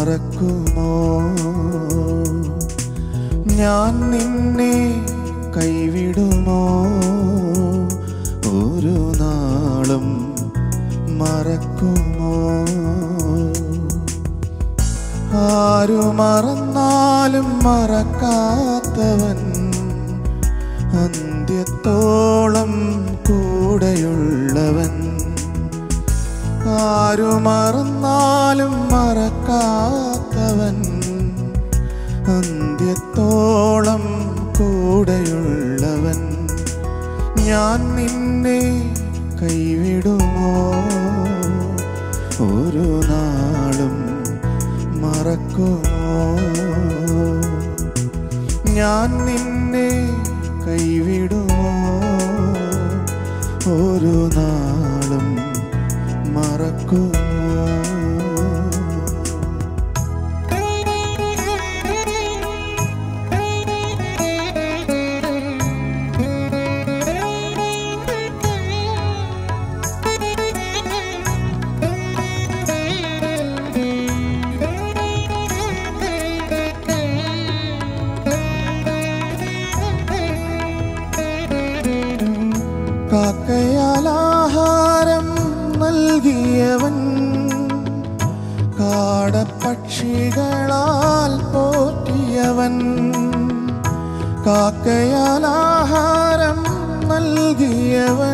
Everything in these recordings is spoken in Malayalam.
മറക്കുമോ ഞാൻ നിന്നെ കൈവിടുമോ ഒരു നാളും മറക്കുമോ ആരു മറന്നാലും മറക്കാത്തവൻ അന്ത്യത്തോളം കൂടെയുള്ളവൻ ആരു മറന്നാലും മറക്കാത്തവൻ അന്ത്യത്തോളം കൂടെയുള്ളവൻ ഞാൻ നിന്നെ കൈവിടുമോ ഒരു നാളും മറക്കുമോ ഞാൻ നിന്നെ കൈവിടുമോ ഒരു നാളും മറക്കുമോ കാക്കയാൽ ആഹാരം നൽകിയവൻ കാടപ്പക്ഷികളാൽ പോറ്റിയവൻ കാക്കയാൽ ആഹാരം നൽകിയവൻ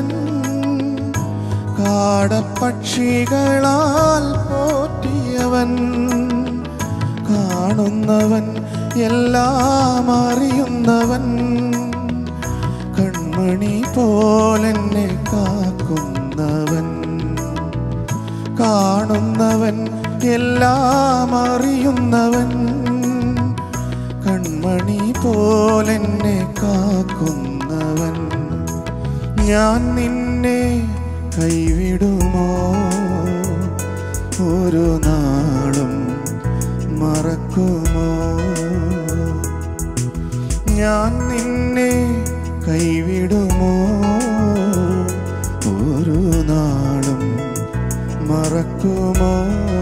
കാടപ്പക്ഷികളാൽ പോറ്റിയവൻ കാണുന്നവൻ എല്ലാം അറിയുന്നവൻ കൺമണി പോലെന്നെ കാക്കുന്നവൻ കാണുന്നവൻ എല്ലാം അറിയുന്നവൻ കൺമണി പോലെന്നെ കാക്കുന്നവൻ ഞാൻ നിന്നെ കൈവിടുമോ ഒരു നാളും മറക്കുമോ ഞാൻ നിന്നെ കൈവിടുമോ ഒരു നാളും മറക്കുമോ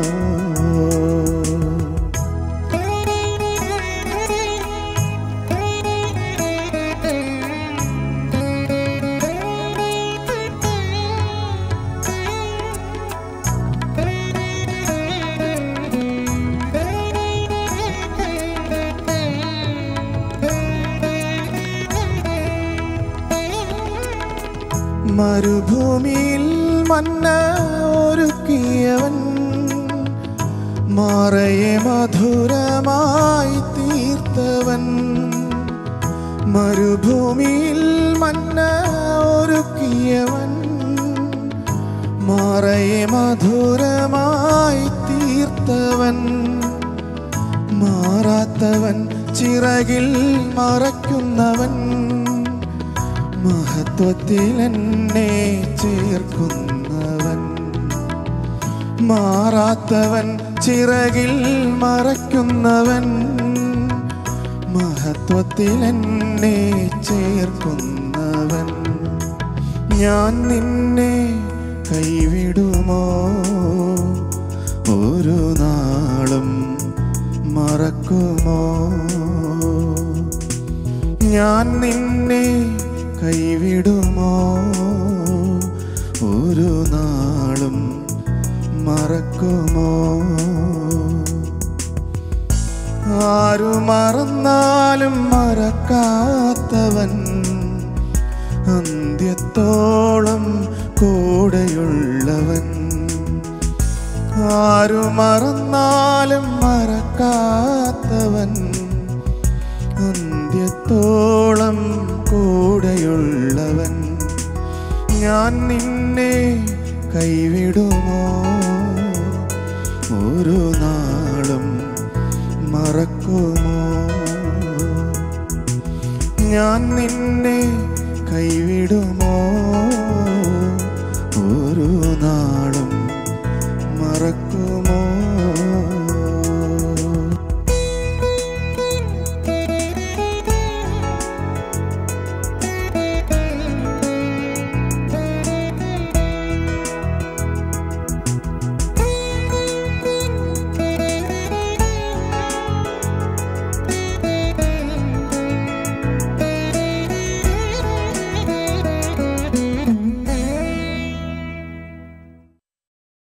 മരുഭൂമിയിൽ മന്ന ഒരുക്കിയവൻ മാറയെ മധുരമായി തീർത്തവൻ മരുഭൂമിയിൽ മന്ന ഒരുക്കിയവൻ മാറയെ മധുരമായി തീർത്തവൻ മാറാത്തവൻ ചിറകിൽ മറയ്ക്കുന്നവൻ മഹത്വത്തിൽ എന്നെ ചേർക്കുന്നവൻ മാറാത്തവൻ ചിറകിൽ മറയ്ക്കുന്നവൻ മഹത്വത്തിൽ എന്നെ ചേർക്കുന്നവൻ ഞാൻ നിന്നെ കൈവിടുമോ ഒരു നാളും മറക്കുമോ ഞാൻ നിന്നെ കൈവിടുമോ ഒരു നാളും മറക്കുമോ ആരു മറന്നാലും മറക്കാത്തവൻ അന്ത്യത്തോളം കൂടെയുള്ളവൻ ആരു മറന്നാലും മറക്കാത്തവൻ അന്ത്യത്തോളം കൂടെയുള്ളവൻ ഞാൻ നിന്നെ കൈവിടുമോ ഒരു നാളും മറക്കുമോ ഞാൻ നിന്നെ കൈവിടുമോ ഒരു നാളും